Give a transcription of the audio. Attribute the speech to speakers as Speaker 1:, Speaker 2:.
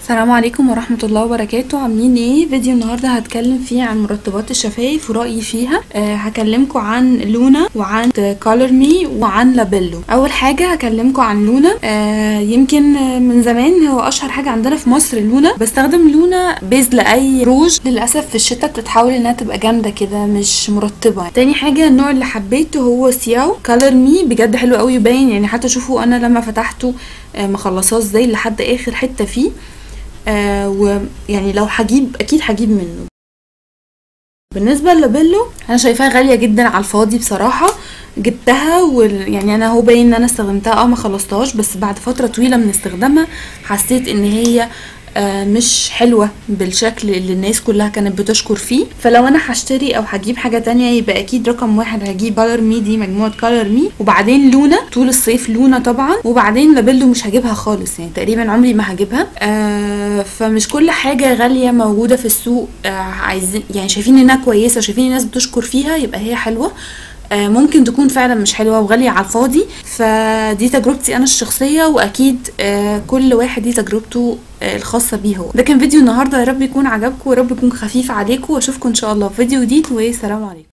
Speaker 1: السلام عليكم ورحمة الله وبركاته عاملين ايه فيديو النهاردة هتكلم فيه عن مرطبات الشفايف ورأيي فيها أه هكلمكم عن لونا وعن كولر مي وعن لابيلو اول حاجة هكلمكم عن لونا أه يمكن من زمان هو اشهر حاجة عندنا في مصر لونا بستخدم لونا بيز لاي روج للاسف في الشتاء بتتحول انها تبقى جامدة كده مش مرطبة تاني حاجة النوع اللي حبيته هو سياو كولر مي بجد حلو قوي باين يعني حتى شوفوا انا لما فتحته أه مخلصاه ازاي لحد اخر حتة فيه آه ويعني لو هجيب اكيد هجيب منه بالنسبه للابيلو انا شايفاها غاليه جدا على الفاضي بصراحه جبتها وال... يعني انا هو باين ان انا استخدمتها اه ما خلصتهاش بس بعد فتره طويله من استخدامها حسيت ان هي آه مش حلوة بالشكل اللي الناس كلها كانت بتشكر فيه فلو انا هشتري او هجيب حاجة تانية يبقى اكيد رقم واحد هجيب كولر مي دي مجموعة كولر مي وبعدين لونا طول الصيف لونا طبعا وبعدين لابيلو مش هجيبها خالص يعني تقريبا عمري ما هجيبها آه فمش كل حاجة غالية موجودة في السوق آه عايزين يعني شايفين انها كويسة شايفين الناس بتشكر فيها يبقى هي حلوة ممكن تكون فعلا مش حلوه وغاليه على الفاضي فدي تجربتي انا الشخصيه واكيد كل واحد دي تجربته الخاصه بيه هو ده كان فيديو النهارده يا رب يكون عجبكم ويا رب يكون خفيف عليكم واشوفكم ان شاء الله في فيديو جديد والسلام عليكم